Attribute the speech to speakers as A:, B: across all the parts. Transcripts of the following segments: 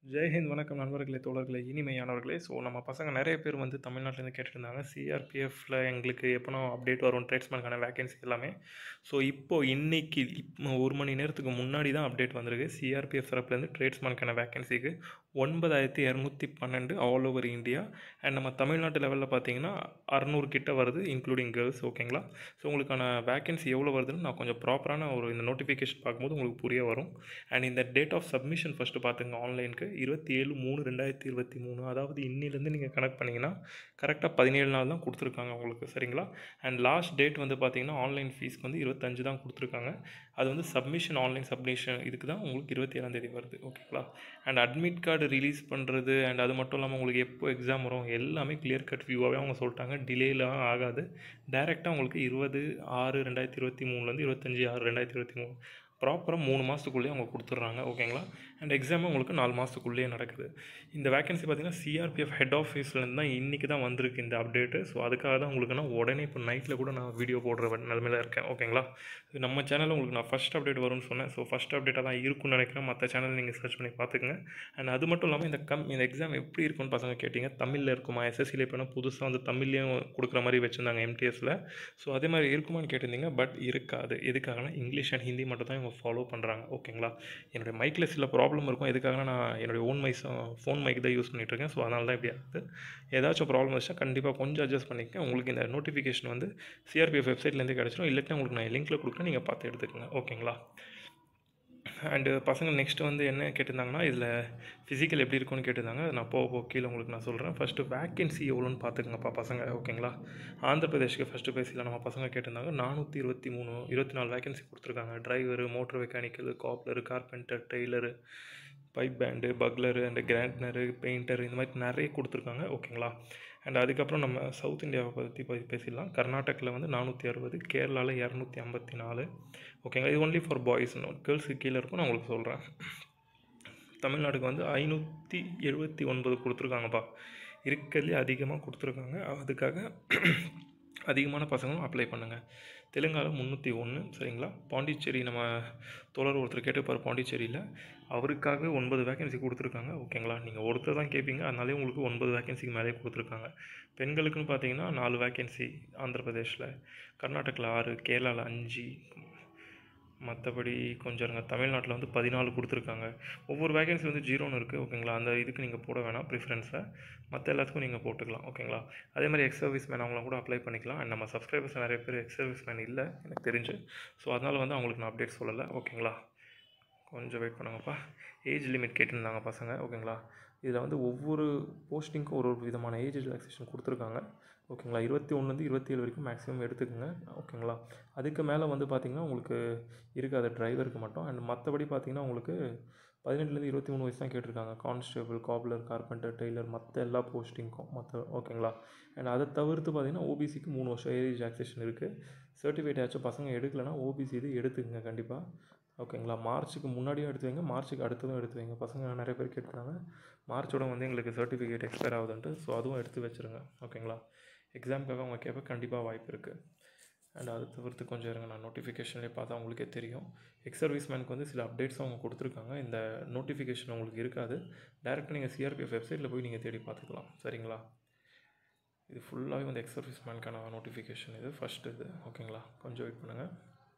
A: ஜெய்ஹிந்த் வணக்கம் நண்பர்களே தோழர்களே இனிமையானவர்களே ஸோ நம்ம பசங்க நிறைய பேர் வந்து தமிழ்நாட்டிலேருந்து கேட்டுட்டு இருந்தாங்க சிஆர்பிஎஃப்ல எங்களுக்கு எப்போனா அப்டேட் வரும் ட்ரேட்ஸ்மேனுக்கான வேகன்சி எல்லாமே ஸோ இப்போது இன்னைக்கு இப்போ ஒரு மணி நேரத்துக்கு முன்னாடி தான் அப்டேட் வந்திருக்கு சிஆர்பிஎஃப் தரப்புலேருந்து ட்ரேட்ஸ்மேனுக்கான வேகன்சிக்கு ஒன்பதாயிரத்தி இரநூத்தி பன்னெண்டு ஆல் ஓவர் இந்தியா அண்ட் நம்ம தமிழ்நாட்டு லெவலில் பார்த்தீங்கன்னா அறநூறு கிட்ட வருது இன்க்ளூடிங் கேர்ள்ஸ் ஓகேங்களா ஸோ உங்களுக்கான வேகன்சி எவ்வளோ வருதுன்னு நான் கொஞ்சம் ப்ராப்பரான ஒரு இந்த நோட்டிஃபிகேஷன் பார்க்கும்போது உங்களுக்கு புரிய வரும் அண்ட் இந்த டேட் ஆஃப் சப்மிஷன் ஃபஸ்ட்டு பார்த்துங்க ஆன்லைனுக்கு இருபத்தி ஏழு மூணு ரெண்டாயிரத்தி இருபத்தி மூணு அதாவது இன்னிலேருந்து நீங்கள் கனெக்ட் பண்ணிங்கன்னா கரெக்டாக பதினேழு நாள் தான் கொடுத்துருக்காங்க உங்களுக்கு சரிங்களா அண்ட் லாஸ்ட் டேட் வந்து பார்த்தீங்கன்னா ஆன்லைன் ஃபீஸ்க்கு வந்து இருபத்தஞ்சு தான் கொடுத்துருக்காங்க அது வந்து சப்மிஷன் ஆன்லைன் சப்மிஷன் இதுக்கு தான் உங்களுக்கு இருபத்தி ஏழாம் தேதி வருது ஓகேங்களா அண்ட் அட்மிட் கார்டு ரிலீஸ் பண்ணுறது அண்ட் அது மட்டும் இல்லாமல் உங்களுக்கு எப்போ எக்ஸாம் வரும் எல்லாமே கிளியர் கட் வியூவாகவே அவங்க சொல்லிட்டாங்க டிலேலாம் ஆகாது டைரெக்டாக உங்களுக்கு இருபது ஆறு ரெண்டாயிரத்தி இருபத்தி மூணுலேருந்து இருபத்தஞ்சி ஆறு ரெண்டாயிரத்தி இருபத்தி மூணு ப்ராப்பராக மூணு மாதத்துக்குள்ளேயே அவங்க கொடுத்துட்றாங்க ஓகேங்களா அண்ட் எக்ஸாமும் உங்களுக்கு நாலு மாதத்துக்குள்ளேயே நடக்குது இந்த வேகன்சி பார்த்தீங்கன்னா சிஆர்பிஎஃப் ஹெட் ஆஃபீஸ்லேருந்து தான் இன்றைக்கி தான் வந்திருக்கு இந்த அப்டேட்டு ஸோ அதுக்காக தான் உங்களுக்கு நான் உடனே இப்போ நைட்டில் கூட நான் வீடியோ போடுற நிலமையில இருக்கேன் ஓகேங்களா இது நம்ம சேனலில் உங்களுக்கு நான் ஃபஸ்ட் அப்டேட் வரும்னு சொன்னேன் ஸோ ஃபஸ்ட் அப்டேட்டாக தான் இருக்கும்னு நினைக்கிறேன் மற்ற சேனல் நீங்கள் சர்ச் பண்ணி பார்த்துக்குங்க அண்ட் அது மட்டும் இல்லாமல் இந்த கம் இந்த எக்ஸாம் எப்படி இருக்கும்னு பசங்க கேட்டிங்க தமிழில் இருக்குமா எஸ்எஸ்சியில் இப்போ புதுசாக வந்து தமிழ்லேயும் கொடுக்குற மாதிரி வச்சுருந்தாங்க எம்டிஎஸில் ஸோ அதே மாதிரி இருக்குமான்னு கேட்டிருந்தீங்க பட் இருக்காது எதுக்காகனா இங்கிலீஷ் அண்ட் ஹிந்தி மட்டும் தான் இவங்க ஃபாலோ பண்ணுறாங்க ஓகேங்களா என்னுடைய மைக்கில் சில ப்ராப்ளம் இருக்கும் எதுக்காகனா நான் என்னுடைய ஓன் மைஸ் ஃபோன் மைக் தான் யூஸ் பண்ணிகிட்ருக்கேன் ஸோ அதனால தான் இப்படி ஆகுது ஏதாச்சும் ப்ராப்ளம் வச்சா கண்டிப்பாக கொஞ்சம் அட்ஜஸ்ட் பண்ணிக்க உங்களுக்கு இந்த நோட்டிஃபிகேஷன் வந்து சிஆர்பிஎஃப் வெப்சைட்லேருந்தே கிடச்சிரும் இல்லாட்டி உங்களுக்கு நான் லிங்க்கில் கொடுக்குறேன் நீங்கள் பார்த்து எடுத்துக்கோங்க ஓகேங்களா அண்டு பசங்க நெக்ஸ்ட்டு வந்து என்ன கேட்டிருந்தாங்கன்னா இதில் ஃபிசிக்கல் எப்படி இருக்கும்னு கேட்டிருந்தாங்க நான் போக போக கீழே உங்களுக்கு நான் சொல்கிறேன் ஃபஸ்ட்டு வேக்கன்சி எவ்வளோன்னு பார்த்துக்கங்கப்பா பசங்க ஓகேங்களா ஆந்திர பிரதேஷ்க்கு ஃபஸ்ட்டு பேசியில் நம்ம பசங்க கேட்டிருந்தாங்க நானூற்றி இருபத்தி மூணு இருபத்தி நாலு வேக்கன்சி கொடுத்துருக்காங்க driver motor mechanical cobbler carpenter tailor pipe band bugler and gardener painter இந்த மாதிரி நிறைய கொடுத்துருக்காங்க ஓகேங்களா அண்ட் அதுக்கப்புறம் நம்ம சவுத் இந்தியாவை பற்றி பற்றி பேசிடலாம் கர்நாடகில் வந்து நானூற்றி அறுபது கேரளாவில் இரநூத்தி ஐம்பத்தி நாலு ஓகேங்களா இது ஒன்லி ஃபார் பாய்ஸ் கேர்ள்ஸுக்கு கீழே இருக்கும் நான் உங்களுக்கு சொல்கிறேன் தமிழ்நாடுக்கு வந்து ஐநூற்றி எழுபத்தி ஒன்பது கொடுத்துருக்காங்கப்பா இருக்கிறதுலே அதிகமாக கொடுத்துருக்காங்க அதுக்காக அதிகமான பசங்களும் அப்ளை பண்ணுங்கள் தெலுங்காவில் முந்நூற்றி ஒன்று சரிங்களா பாண்டிச்சேரி நம்ம தோழர் ஒருத்தர் கேட்டுப்பார் பாண்டிச்சேரியில் அவருக்காகவே ஒன்பது வேகன்சி கொடுத்துருக்காங்க ஓகேங்களா நீங்கள் ஒருத்தர் தான் கேட்பீங்க அதனாலே உங்களுக்கு ஒன்பது வேகன்சிக்கு மேலே கொடுத்துருக்காங்க பெண்களுக்குன்னு பார்த்தீங்கன்னா நாலு வேகன்சி ஆந்திர பிரதேஷில் கர்நாடகில் ஆறு கேரளாவில் அஞ்சு மற்றபடி கொஞ்சம் இருங்க தமிழ்நாட்டில் வந்து பதினாலு கொடுத்துருக்காங்க ஒவ்வொரு வேகன்சி வந்து ஜீரோன்னு இருக்குது ஓகேங்களா அந்த இதுக்கு நீங்கள் போட வேணாம் ப்ரிஃபரன்ஸை மற்ற எல்லாத்துக்கும் நீங்கள் போட்டுக்கலாம் ஓகேங்களா அதே மாதிரி எக்ஸ் சர்வீஸ் மேன் அவங்களாம் கூட அப்ளை பண்ணிக்கலாம் அண்ட் நம்ம சப்ஸ்கிரைபர்ஸ் நிறைய பேர் எக்ஸ் சர்வீஸ் மேன் இல்லை எனக்கு தெரிஞ்சு ஸோ அதனால் வந்து அவங்களுக்கு நான் அப்டேட் சொல்லலை ஓகேங்களா கொஞ்சம் வெயிட் பண்ணுங்கப்பா ஏஜ் லிமிட் கேட்டிருந்தாங்க பசங்க ஓகேங்களா இதில் வந்து ஒவ்வொரு போஸ்டிங்க்கும் ஒரு ஒரு விதமான ஏஜ் ரிலாக்ஸேஷன் கொடுத்துருக்காங்க ஓகேங்களா இருபத்தி ஒன்றுலேருந்து இருபத்தி ஏழு வரைக்கும் மேக்ஸிமம் எடுத்துக்கோங்க ஓகேங்களா அதுக்கு மேலே வந்து பார்த்திங்கன்னா உங்களுக்கு இருக்காது டிரைவருக்கு மட்டும் அண்ட் மற்றபடி பார்த்திங்கன்னா உங்களுக்கு பதினெட்டுலேருந்து இருபத்தி மூணு வயசு தான் கேட்டிருக்காங்க கான்ஸ்டேபிள் காப்லர் கார்பெண்டர் டெய்லர் மற்ற எல்லா போஸ்டிங்க்கும் மற்ற ஓகேங்களா அண்ட் அதை தவிர்த்து பார்த்திங்கன்னா ஓபிசிக்கு மூணு வருஷம் ஏஜ் ரிலாக்ஸேஷன் இருக்குது சர்டிஃபிகேட் ஆச்சும் பசங்க எடுக்கலைன்னா ஓபிசி இது எடுத்துக்கங்க கண்டிப்பாக ஓகேங்களா மார்ச்சுக்கு முன்னாடியும் எடுத்து வைங்க மார்ச்சுக்கு அடுத்ததும் எடுத்து வைங்க பசங்க நிறைய பேர் கேட்டுருந்தாங்க மார்ச்சோட வந்து எங்களுக்கு சர்டிஃபிகேட் எக்ஸ்பயர் ஆகுதுன்ட்டு ஸோ அதுவும் எடுத்து வச்சுருங்க ஓகேங்களா எக்ஸாமுக்காக அவங்க கேட்ப கண்டிப்பாக வாய்ப்பு இருக்குது அண்ட் அது தவிர்த்து கொஞ்சம் இருங்க நான் நோட்டிஃபிகேஷன்லேயே பார்த்தா உங்களுக்கே தெரியும் எக்ஸ் சர்வீஸ்மேனுக்கு வந்து சில அப்டேட்ஸும் அவங்க கொடுத்துருக்காங்க இந்த நோட்டிஃபிகேஷன் உங்களுக்கு இருக்காது டேரெக்டாக நீங்கள் சிஆர்பிஎஃப் வெப்சைட்டில் போய் நீங்கள் தேடி பார்த்துக்கலாம் சரிங்களா இது ஃபுல்லாகவே வந்து எக்ஸ் சர்வீஸ்மேனுக்கான நோட்டிஃபிகேஷன் இது ஃபஸ்ட் இது ஓகேங்களா கொஞ்சம் வெயிட் பண்ணுங்கள்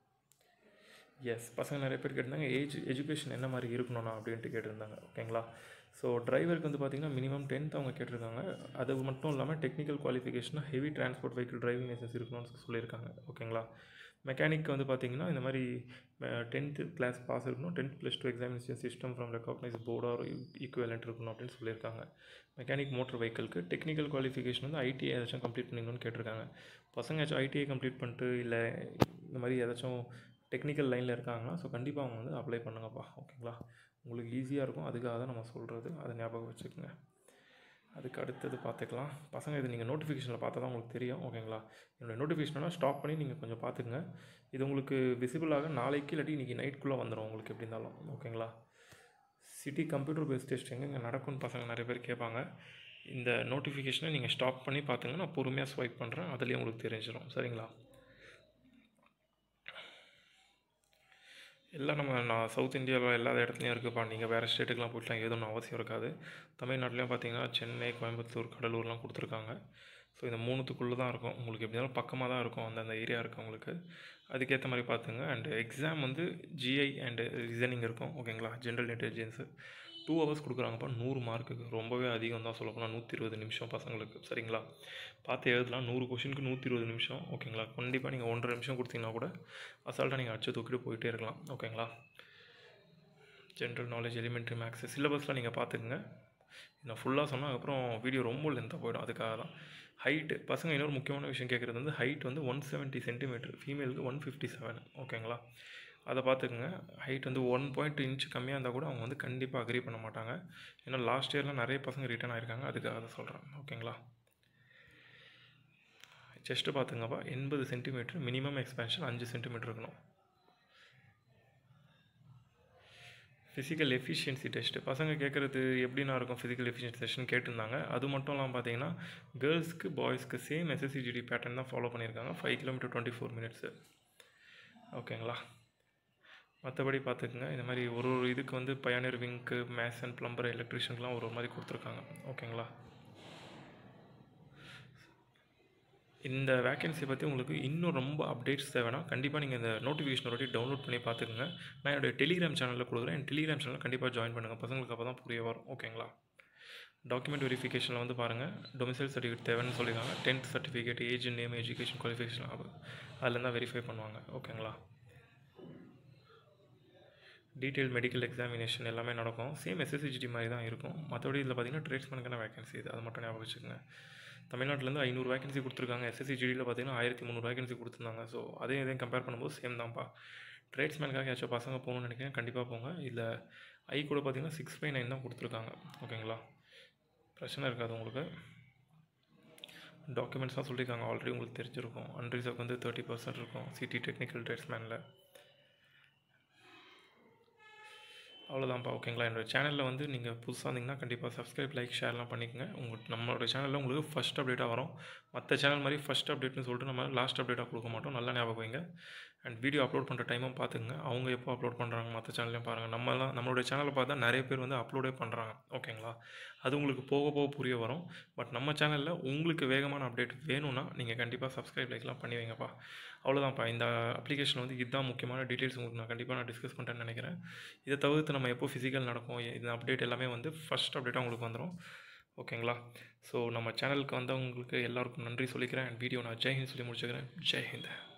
A: எஸ் பசங்க நிறைய பேர் கேட்டிருந்தாங்க ஏஜ் எஜுகேஷன் என்ன மாதிரி இருக்கணும்னா அப்படின்ட்டு கேட்டிருந்தாங்க ஓகேங்களா ஸோ டிரைவருக்கு வந்து பார்த்திங்கன்னா மினிமம் டென்த் அவங்க கேட்டிருக்காங்க அது மட்டும் இல்லாமல் டெக்னிக்கல் குவாலிஃபிகேஷனாக heavy transport vehicle driving licence இருக்கணும்னு சொல்லியிருக்காங்க ஓகேங்களா மெக்கானிக் வந்து பார்த்திங்கன்னா இந்த மாதிரி டென்த்து கிளாஸ் பாஸ் இருக்கணும் tenth plus two examination system from recognise board or equivalent இருக்கணும் அப்படின்னு சொல்லியிருக்காங்க மெக்கானிக் மோட்டர் வெஹிக்கிளுக்கு டெக்னிக்கல் குவாலிஃபிகேஷன் வந்து ஐடிஐ ஏதாச்சும் கம்ப்ளீட் பண்ணிக்கணும்னு கேட்டிருக்காங்க பசங்க ஏதாச்சும் ஐடிஐ கம்ப்ளீட் பண்ணிட்டு இல்லை இந்த மாதிரி ஏதாச்சும் டெக்னிக்கல் லைனில் இருக்காங்கன்னா ஸோ கண்டிப்பாக அவங்க வந்து அப்ளை பண்ணுங்கப்பா ஓகேங்களா உங்களுக்கு ஈஸியாக இருக்கும் அதுக்காக தான் நம்ம சொல்கிறது அதை ஞாபகம் வச்சுக்கோங்க அதுக்கு அடுத்தது பார்த்துக்கலாம் பசங்க இது நீங்கள் நோட்டிஃபிகேஷனில் பார்த்தா தான் உங்களுக்கு தெரியும் ஓகேங்களா என்னோடய நோட்டிஃபிகேஷனெலாம் ஸ்டாப் பண்ணி நீங்கள் கொஞ்சம் பார்த்துக்குங்க இது உங்களுக்கு விசிபிளாக நாளைக்கு இல்லாட்டி இன்றைக்கி நைட்குள்ளே வந்துடும் உங்களுக்கு எப்படி இருந்தாலும் ஓகேங்களா சிட்டி கம்ப்யூட்டர் பேஸ் டெஸ்ட் எங்கே நடக்கும்னு பசங்க நிறைய பேர் கேட்பாங்க இந்த நோட்டிஃபிகேஷனை நீங்கள் ஸ்டாப் பண்ணி பார்த்துங்க நான் பொறுமையாக ஸ்வைப் பண்ணுறேன் அதுலேயும் உங்களுக்கு தெரிஞ்சிடும் சரிங்களா எல்லாம் நம்ம நான் சவுத் இந்தியாவில் எல்லா இடத்துலையும் இருக்குப்பா நீங்கள் வேறு ஸ்டேட்டுக்கெலாம் போயிட்டுலாம் எதுவும் அவசியம் இருக்காது தமிழ்நாட்டிலையும் பார்த்தீங்கன்னா சென்னை கோயம்புத்தூர் கடலூர்லாம் கொடுத்துருக்காங்க ஸோ இந்த மூணுத்துக்குள்ளே தான் இருக்கும் உங்களுக்கு எப்படி இருந்தாலும் பக்கமாக தான் இருக்கும் அந்தந்த ஏரியா இருக்கவங்களுக்கு அதுக்கேற்ற மாதிரி பார்த்துங்க அண்டு எக்ஸாம் வந்து ஜிஐ அண்டு ரீசனிங் இருக்கும் ஓகேங்களா ஜென்ரல் இன்டெலிஜென்ஸு டூ ஹவர்ஸ் கொடுக்குறாங்கப்பா நூறு மார்க்குக்கு ரொம்பவே அதிகம் தான் சொல்லப்போனால் நூற்றி இருபது நிமிஷம் பசங்களுக்கு சரிங்களா பார்த்து எழுதலாம் நூறு கொஷினுக்கு நூற்றி இருபது நிமிஷம் ஓகேங்களா கண்டிப்பாக நீங்கள் ஒன்றரை நிமிஷம் கொடுத்தீங்கன்னா கூட அசால்ட்டாக நீங்கள் அடிச்சு தூக்கிட்டு போயிட்டே இருக்கலாம் ஓகேங்களா ஜென்ரல் நாலேஜ் எலிமெண்ட்ரி மேக்ஸ் சிலபஸில் நீங்கள் பார்த்துக்குங்க நான் ஃபுல்லாக சொன்னால் அப்புறம் வீடியோ ரொம்ப லென்த்தாக போயிடும் அதுக்காக தான் ஹைட்டு பசங்க இன்னொரு முக்கியமான விஷயம் கேட்குறது வந்து ஹைட் வந்து ஒன் செவன்ட்டி சென்டிமீட்டர் ஃபீமேலுக்கு ஒன் ஃபிஃப்டி செவன் ஓகேங்களா அதை பார்த்துக்குங்க ஹைட் வந்து ஒன் பாயிண்ட் இன்ச் கம்மியாக இருந்தால் கூட அவங்க வந்து கண்டிப்பாக அக்ரி பண்ண மாட்டாங்க ஏன்னா லாஸ்ட் இயரில் நிறைய பசங்க ரிட்டர்ன் ஆயிருக்காங்க அதுக்காக அதை சொல்கிறேன் ஓகேங்களா செஸ்ட்டு பார்த்துங்கப்பா எண்பது சென்டிமீட்டர் மினிமம் எக்ஸ்பேன்ஷன் அஞ்சு சென்டிமீட்டர் இருக்கணும் ஃபிசிக்கல் எஃபிஷியன்சி டெஸ்ட்டு பசங்க கேட்குறது எப்படின்னா இருக்கும் ஃபிசிக்கல் எஃபிஷியன்சி டெஸ்ட்னு கேட்டிருந்தாங்க அது மட்டும் இல்லாமல் பார்த்தீங்கன்னா கேர்ள்ஸ்க்கு பாய்ஸ்க்கு சேம் எஸ்எஸ்சிஜிடி பேட்டர்ன் தான் ஃபாலோ பண்ணியிருக்காங்க five kilometre twenty four minutes ஓகேங்களா மற்றபடி பார்த்துக்குங்க இந்த மாதிரி ஒரு ஒரு இதுக்கு வந்து பயானியர் விங்க்கு மேசன் ப்ளம்பர் எலக்ட்ரிஷியன்லாம் ஒரு ஒரு மாதிரி கொடுத்துருக்காங்க ஓகேங்களா இந்த வேக்கன்சி பற்றி உங்களுக்கு இன்னும் ரொம்ப அப்டேட்ஸ் தேவைன்னா கண்டிப்பாக நீங்கள் இந்த நோட்டிஃபிகேஷன் ஒரு வாட்டி டவுன்லோட் பண்ணி பார்த்துக்குங்க நான் என்னுடைய டெலிகிராம் சேனலில் கொடுக்குறேன் என் டெலிகிராம் சேனலில் கண்டிப்பாக ஜாயின் பண்ணுங்கள் பசங்களுக்கு அப்போ தான் புரிய வரும் ஓகேங்களா டாக்குமெண்ட் வெரிஃபிகேஷனில் வந்து பாருங்கள் டொமிசைல் சர்டிஃபிகேட் தேவைன்னு சொல்லியிருக்காங்க tenth certificate age name education qualification ஆகும் அதில் தான் வெரிஃபை பண்ணுவாங்க ஓகேங்களா டீட்டெயில் மெடிக்கல் எக்ஸாமினேஷன் எல்லாமே நடக்கும் சேம் எஸ்எஸ்சிஜிடி மாதிரி தான் இருக்கும் மற்றபடி இதில் பார்த்தீங்கன்னா ட்ரேட்ஸ்மேனுக்கான வேகன்சி இது அது மட்டும் ஞாபகம் வச்சுக்கோங்க தமிழ்நாட்டிலேருந்து ஐநூறு வேகன்சி கொடுத்துருக்காங்க எஸ்எஸ்சிஜிடியில் பார்த்தீங்கன்னா ஆயிரத்தி முந்நூறு வேகன்சி கொடுத்துருந்தாங்க ஸோ அதையும் இதையும் கம்பேர் பண்ணும்போது சேம் தான்ப்பா ட்ரேட்ஸ்மேனுக்காக ஏதாச்சும் பசங்க போகணும்னு நினைக்கிறேன் கண்டிப்பாக போங்க இதில் ஐ கூட பார்த்தீங்கன்னா சிக்ஸ் பை நைன் தான் கொடுத்துருக்காங்க ஓகேங்களா பிரச்சனை இருக்காது உங்களுக்கு டாக்குமெண்ட்ஸ்லாம் சொல்லியிருக்காங்க ஆல்ரெடி உங்களுக்கு தெரிஞ்சிருக்கும் அன்ரிசர்வ் வந்து தேர்ட்டி பர்சன்ட் இருக்கும் சிடி டெக்னிக்கல் ட்ரேட்ஸ்மேனில் அவ்வளோதான்ப்பா ஓகேங்களா என்னோடய சேனலில் வந்து நீங்கள் புதுசாக இருந்தீங்கன்னா கண்டிப்பாக சப்ஸ்கிரைப் லைக் ஷேர்லாம் பண்ணிக்கங்க உங்கள் நம்மளோட சேனலில் உங்களுக்கு ஃபஸ்ட் அப்டேட்டாக வரும் மற்ற சேனல் மாதிரி ஃபஸ்ட் அப்டேட்னு சொல்லிட்டு நம்ம லாஸ்ட் அப்டேட்டாக கொடுக்க மாட்டோம் நல்லா ஞாபகம் வைங்க அண்ட் வீடியோ அப்லோட் பண்ணுற டைமும் பார்த்துங்க அவங்க எப்போ அப்லோட் பண்ணுறாங்க மற்ற சேனல்லையும் பாருங்கள் நம்மலாம் நம்மளோட சேனலை பார்த்தா நிறைய பேர் வந்து அப்லோடே பண்ணுறாங்க ஓகேங்களா அது உங்களுக்கு போக போக புரிய வரும் பட் நம்ம சேனலில் உங்களுக்கு வேகமான அப்டேட் வேணும்னா நீங்கள் கண்டிப்பாக சப்ஸ்கிரைப் லைக்லாம் பண்ணி வைங்கப்பா அவ்வளோதான்ப்பா இந்த அப்ளிகேஷன் வந்து இதுதான் முக்கியமான டீட்டெயில்ஸ் உங்களுக்கு நான் கண்டிப்பாக நான் டிஸ்கஸ் பண்ணுறேன்னு நினைக்கிறேன் இதை தவிர்த்து நம்ம எப்போ ஃபிசிக்கல் நடக்கும் இந்த அப்டேட் எல்லாமே வந்து ஃபஸ்ட் அப்டேட்டாக உங்களுக்கு வந்துடும் ஓகேங்களா ஸோ நம்ம சேனலுக்கு வந்தவங்களுக்கு எல்லாருக்கும் நன்றி சொல்லிக்கிறேன் அண்ட் வீடியோ நான் ஜெய்ஹிந்த் சொல்லி முடிச்சுக்கிறேன் ஜெய்ஹிந்த்